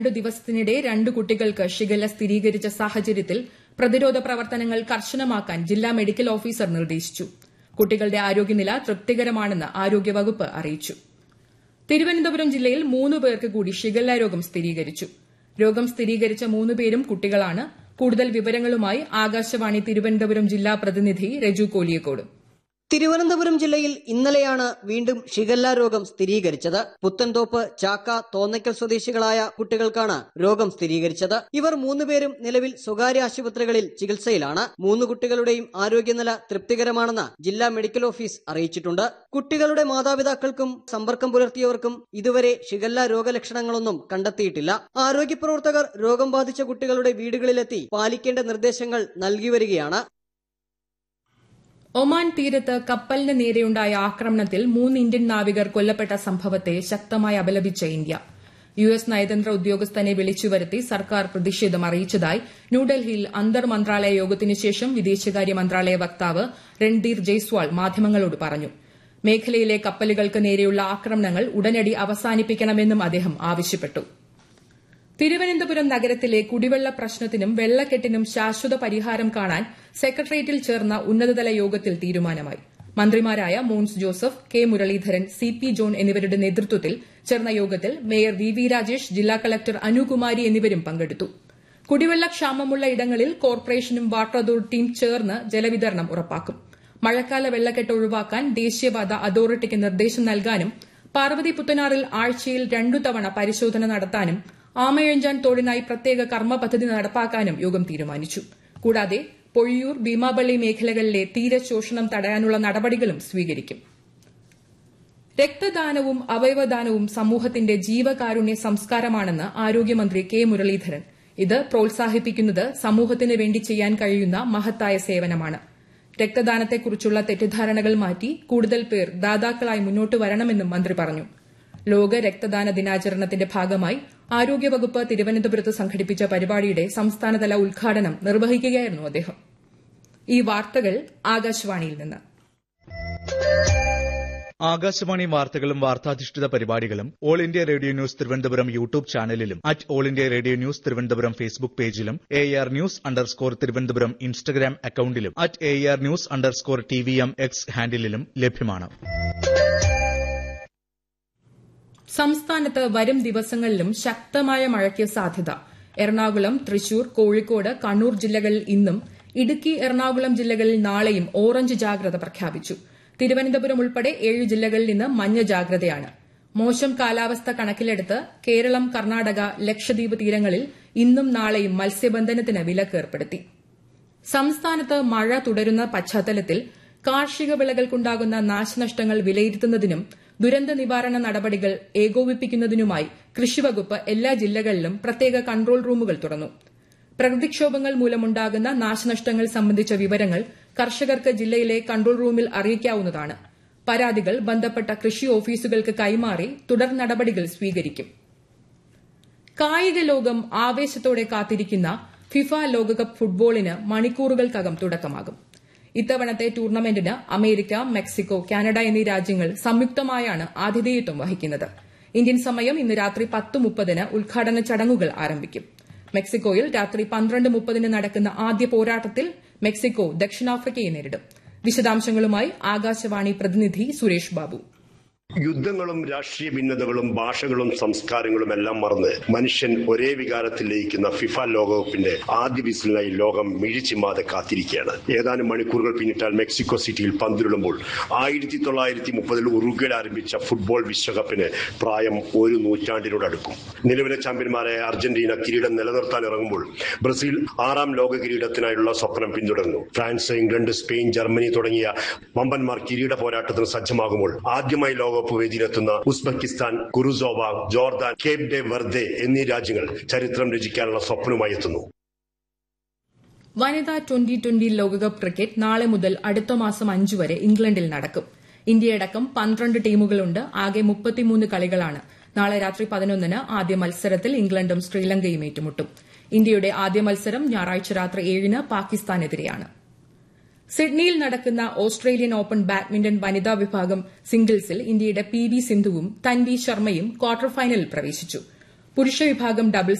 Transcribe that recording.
രണ്ടു ദിവസത്തിനിടെ രണ്ട് കുട്ടികൾക്ക് ഷിഗല്ല സ്ഥിരീകരിച്ച സാഹചര്യത്തിൽ പ്രതിരോധ പ്രവർത്തനങ്ങൾ കർശനമാക്കാൻ ജില്ലാ മെഡിക്കൽ ഓഫീസർ നിർദ്ദേശിച്ചു കുട്ടികളുടെ ആരോഗ്യനില തൃപ്തികരമാണെന്ന് ആരോഗ്യവകുപ്പ് അറിയിച്ചു തിരുവനന്തപുരം ജില്ലയിൽ മൂന്ന് പേർക്ക് കൂടി ഷിഗല്ല രോഗം സ്ഥിരീകരിച്ചു രോഗം സ്ഥിരീകരിച്ച മൂന്ന് പേരും കുട്ടികളാണ് കൂടുതൽ വിവരങ്ങളുമായി ആകാശവാണി തിരുവനന്തപുരം ജില്ലാ പ്രതിനിധി രജു കോലിയക്കോട് തിരുവനന്തപുരം ജില്ലയിൽ ഇന്നലെയാണ് വീണ്ടും ഷിഗല്ല രോഗം സ്ഥിരീകരിച്ചത് പുത്തൻതോപ്പ് ചാക്ക തോന്നയ്ക്കൽ സ്വദേശികളായ കുട്ടികൾക്കാണ് രോഗം സ്ഥിരീകരിച്ചത് ഇവർ മൂന്നുപേരും നിലവിൽ സ്വകാര്യ ആശുപത്രികളിൽ ചികിത്സയിലാണ് മൂന്ന് കുട്ടികളുടെയും ആരോഗ്യനില തൃപ്തികരമാണെന്ന് ജില്ലാ മെഡിക്കൽ ഓഫീസ് അറിയിച്ചിട്ടുണ്ട് കുട്ടികളുടെ മാതാപിതാക്കൾക്കും സമ്പർക്കം പുലർത്തിയവർക്കും ഇതുവരെ ഷിഗല്ല രോഗലക്ഷണങ്ങളൊന്നും കണ്ടെത്തിയിട്ടില്ല ആരോഗ്യ പ്രവർത്തകർ രോഗം ബാധിച്ച കുട്ടികളുടെ വീടുകളിലെത്തി പാലിക്കേണ്ട നിർദ്ദേശങ്ങൾ നൽകി വരികയാണ് ഒമാൻ തീരത്ത് കപ്പലിന് നേരെയുണ്ടായ ആക്രമണത്തിൽ മൂന്ന് ഇന്ത്യൻ നാവികർ കൊല്ലപ്പെട്ട സംഭവത്തെ ശക്തമായി അപലപിച്ച ഇന്ത്യ യു എസ് നയതന്ത്ര ഉദ്യോഗസ്ഥനെ വിളിച്ചുവരുത്തി സർക്കാർ പ്രതിഷേധം അറിയിച്ചതായി ന്യൂഡൽഹിയിൽ അന്തർ മന്ത്രാലയ യോഗത്തിനു ശേഷം വിദേശകാര്യ മന്ത്രാലയ വക്താവ് രൺദീർ ജയ്സ്വാൾ മാധ്യമങ്ങളോട് പറഞ്ഞു മേഖലയിലെ കപ്പലുകൾക്ക് നേരെയുള്ള ആക്രമണങ്ങൾ ഉടനടി അവസാനിപ്പിക്കണമെന്നും അദ്ദേഹം ആവശ്യപ്പെട്ടു തിരുവനന്തപുരം നഗരത്തിലെ കുടിവെള്ള പ്രശ്നത്തിനും വെള്ളക്കെട്ടിനും ശാശ്വത പരിഹാരം കാണാൻ സെക്രട്ടേറിയറ്റിൽ ചേർന്ന ഉന്നതതല യോഗത്തിൽ തീരുമാനമായി മന്ത്രിമാരായ Mons Joseph K Muraleedharan C P John എന്നിവരുടെ നേതൃത്വത്തിൽ ചേർന്ന യോഗത്തിൽ മേയർ വി വി രാജേഷ് ജില്ലാ കളക്ടർ അനുകുമാരി എന്നിവരും പങ്കെടുത്തു കുടിവെള്ള ക്ഷാമമുള്ള ഇടങ്ങളിൽ കോർപ്പറേഷനും വാട്ടർ അതോറിറ്റിയും ചേർന്ന് ജലവിതരണം ഉറപ്പാക്കും മഴക്കാല വെള്ളക്കെട്ട് ഒഴിവാക്കാൻ ദേശീയപാത അതോറിറ്റിക്ക് നിർദ്ദേശം നൽകാനും പാർവതി പുത്തനാറിൽ ആഴ്ചയിൽ രണ്ടു തവണ പരിശോധന നടത്താനും ആമയഞ്ചാൻ തോടിനായി പ്രത്യേക കർമ്മ പദ്ധതി നടപ്പാക്കാനും യോഗം തീരുമാനിച്ചു കൂടാതെ പൊഴിയൂർ ഭീമാപള്ളി മേഖലകളിലെ തീരശോഷണം തടയാനുള്ള നടപടികളും സ്വീകരിക്കും രക്തദാനവും അവയവദാനവും സമൂഹത്തിന്റെ ജീവകാരുണ്യ സംസ്കാരമാണെന്ന് ആരോഗ്യമന്ത്രി കെ മുരളീധരൻ ഇത് പ്രോത്സാഹിപ്പിക്കുന്നത് സമൂഹത്തിന് വേണ്ടി ചെയ്യാൻ കഴിയുന്ന മഹത്തായ സേവനമാണ് രക്തദാനത്തെക്കുറിച്ചുള്ള തെറ്റിദ്ധാരണകൾ മാറ്റി കൂടുതൽ പേർ ദാതാക്കളായി മുന്നോട്ട് വരണമെന്നും മന്ത്രി പറഞ്ഞു ലോക രക്തദാന ദിനാചരണത്തിന്റെ ഭാഗമായി ആരോഗ്യവകുപ്പ് തിരുവനന്തപുരത്ത് സംഘടിപ്പിച്ച പരിപാടിയുടെ സംസ്ഥാനതല ഉദ്ഘാടനം നിർവഹിക്കുകയായിരുന്നു അദ്ദേഹം ഈ വാർത്തകൾ ആകാശവാണിയിൽ നിന്ന് ആകാശവാണി വാർത്തകളും വാർത്താധിഷ്ഠിത പരിപാടികളും all India radio news Thiruvananthapuram YouTube ചാനലിലും at all India radio news Thiruvananthapuram Facebook പേജിലും A R news underscore Thiruvananthapuram Instagram അക്കൌണ്ടിലും at A R news underscore T V M X ഹാൻഡിലും ലഭ്യമാണ് സംസ്ഥാനത്ത് വരും ദിവസങ്ങളിലും ശക്തമായ മഴയ്ക്ക് സാധ്യത എറണാകുളം തൃശൂർ കോഴിക്കോട് കണ്ണൂർ ജില്ലകളിൽ ഇന്നും ഇടുക്കി എറണാകുളം ജില്ലകളിൽ നാളെയും ഓറഞ്ച് ജാഗ്രത പ്രഖ്യാപിച്ചു തിരുവനന്തപുരം ഉൾപ്പെടെ ഏഴ് ജില്ലകളിൽ ഇന്ന് മഞ്ഞ ജാഗ്രതയാണ് മോശം കാലാവസ്ഥ കണക്കിലെടുത്ത് കേരളം കർണാടക ലക്ഷദ്വീപ് തീരങ്ങളിൽ ഇന്നും നാളെയും മത്സ്യബന്ധനത്തിന് വിലക്ക് ഏർപ്പെടുത്തി സംസ്ഥാനത്ത് മഴ തുടരുന്ന പശ്ചാത്തലത്തിൽ കാർഷിക വിളകൾക്കുണ്ടാകുന്ന നാശനഷ്ടങ്ങൾ വിലയിരുത്തുന്നതിനും ദുരന്ത നിവാരണ നടപടികൾ ഏകോപിപ്പിക്കുന്നതിനുമായി കൃഷിവകുപ്പ് എല്ലാ ജില്ലകളിലും പ്രത്യേക കൺട്രോൾ റൂമുകൾ തുറന്നു പ്രകൃതിക്ഷോഭങ്ങൾ മൂലമുണ്ടാകുന്ന നാശനഷ്ടങ്ങൾ സംബന്ധിച്ച വിവരങ്ങൾ കർഷകർക്ക് ജില്ലയിലെ കൺട്രോൾ റൂമിൽ അറിയിക്കാവുന്നതാണ് പരാതികൾ ബന്ധപ്പെട്ട കൃഷി ഓഫീസുകൾക്ക് കൈമാറി തുടർ നടപടികൾ സ്വീകരിക്കും കായിക ലോകം ആവേശത്തോടെ കാത്തിരിക്കുന്ന ഫിഫ ലോകകപ്പ് ഫുട്ബോളിന് മണിക്കൂറുകൾക്കകം തുടക്കമാകും ഇത്തവണത്തെ ടൂർണമെന്റിന് അമേരിക്ക മെക്സിക്കോ കാനഡ എന്നീ രാജ്യങ്ങൾ സംയുക്തമായാണ് ആതിഥേയത്വം വഹിക്കുന്നത് ഇന്ത്യൻ സമയം ഇന്ന് രാത്രി പത്ത് മുപ്പതിന് ഉദ്ഘാടന ചടങ്ങുകൾ ആരംഭിക്കും മെക്സിക്കോയിൽ രാത്രി പന്ത്രണ്ട് മുപ്പതിന് നടക്കുന്ന ആദ്യ പോരാട്ടത്തിൽ മെക്സിക്കോ ദക്ഷിണാഫ്രിക്കയെ നേരിടും വിശദാംശങ്ങളുമായി ആകാശവാണി പ്രതിനിധി സുരേഷ് ബാബു യുദ്ധങ്ങളും രാഷ്ട്രീയ ഭിന്നതകളും ഭാഷകളും സംസ്കാരങ്ങളും എല്ലാം മറന്ന് മനുഷ്യൻ ഒരേ വികാരത്തിൽ ലയിക്കുന്ന ഫിഫ ലോകകപ്പിന്റെ ആദ്യ വിസിലിനായി ലോകം മിഴിച്ചിമാതെ കാത്തിരിക്കുകയാണ് ഏതാനും മണിക്കൂറുകൾ പിന്നിട്ടാൽ മെക്സിക്കോ സിറ്റിയിൽ പന്തിരുളുമ്പോൾ ആയിരത്തി തൊള്ളായിരത്തി മുപ്പതിൽ ഉറുഗ്വയിൽ ആരംഭിച്ച ഫുട്ബോൾ വിശ്വകപ്പിന് പ്രായം ഒരു നൂറ്റാണ്ടിനോടടുക്കും നിലവിലെ ചാമ്പ്യന്മാരായ അർജന്റീന കിരീടം നിലനിർത്താൻ ഇറങ്ങുമ്പോൾ ബ്രസീൽ ആറാം ലോക കിരീടത്തിനായുള്ള സ്വപ്നം പിന്തുടർന്നു ഫ്രാൻസ് ഇംഗ്ലണ്ട് സ്പെയിൻ ജർമ്മനി തുടങ്ങിയ വമ്പന്മാർ കിരീട പോരാട്ടത്തിന് സജ്ജമാകുമ്പോൾ ആദ്യമായി ലോക ലോകകപ്പ് വേദിയിലെത്തുന്ന Uzbekistan Curacao Jordan Cape de Verde എന്നീ രാജ്യങ്ങൾ ചരിത്രം രചിക്കാനുള്ള സ്വപ്നവുമായി എത്തുന്നു വനിതാ ട്വന്റി ട്വന്റി ലോകകപ്പ് ക്രിക്കറ്റ് നാളെ മുതൽ അടുത്ത മാസം അഞ്ചു വരെ ഇംഗ്ലണ്ടിൽ നടക്കും ഇന്ത്യയടക്കം പന്ത്രണ്ട് ടീമുകളുണ്ട് ആകെ മുപ്പത്തിമൂന്ന് കളികളാണ് നാളെ രാത്രി പതിനൊന്നിന് ആദ്യ മത്സരത്തിൽ ഇംഗ്ലണ്ടും ശ്രീലങ്കയും ഏറ്റുമുട്ടും ഇന്ത്യയുടെ ആദ്യ മത്സരം ഞായറാഴ്ച രാത്രി ഏഴിന് പാകിസ്ഥാനെതിരെയാണ് സിഡ്നിയിൽ നടക്കുന്ന ഓസ്ട്രേലിയൻ ഓപ്പൺ ബാഡ്മിന്റൺ വനിതാ വിഭാഗം സിംഗിൾസിൽ ഇന്ത്യയുടെ പി വി സിന്ധുവും തൻവി ശർമ്മയും ക്വാർട്ടർ ഫൈനലിൽ പ്രവേശിച്ചു പുരുഷ വിഭാഗം ഡബിൾസ്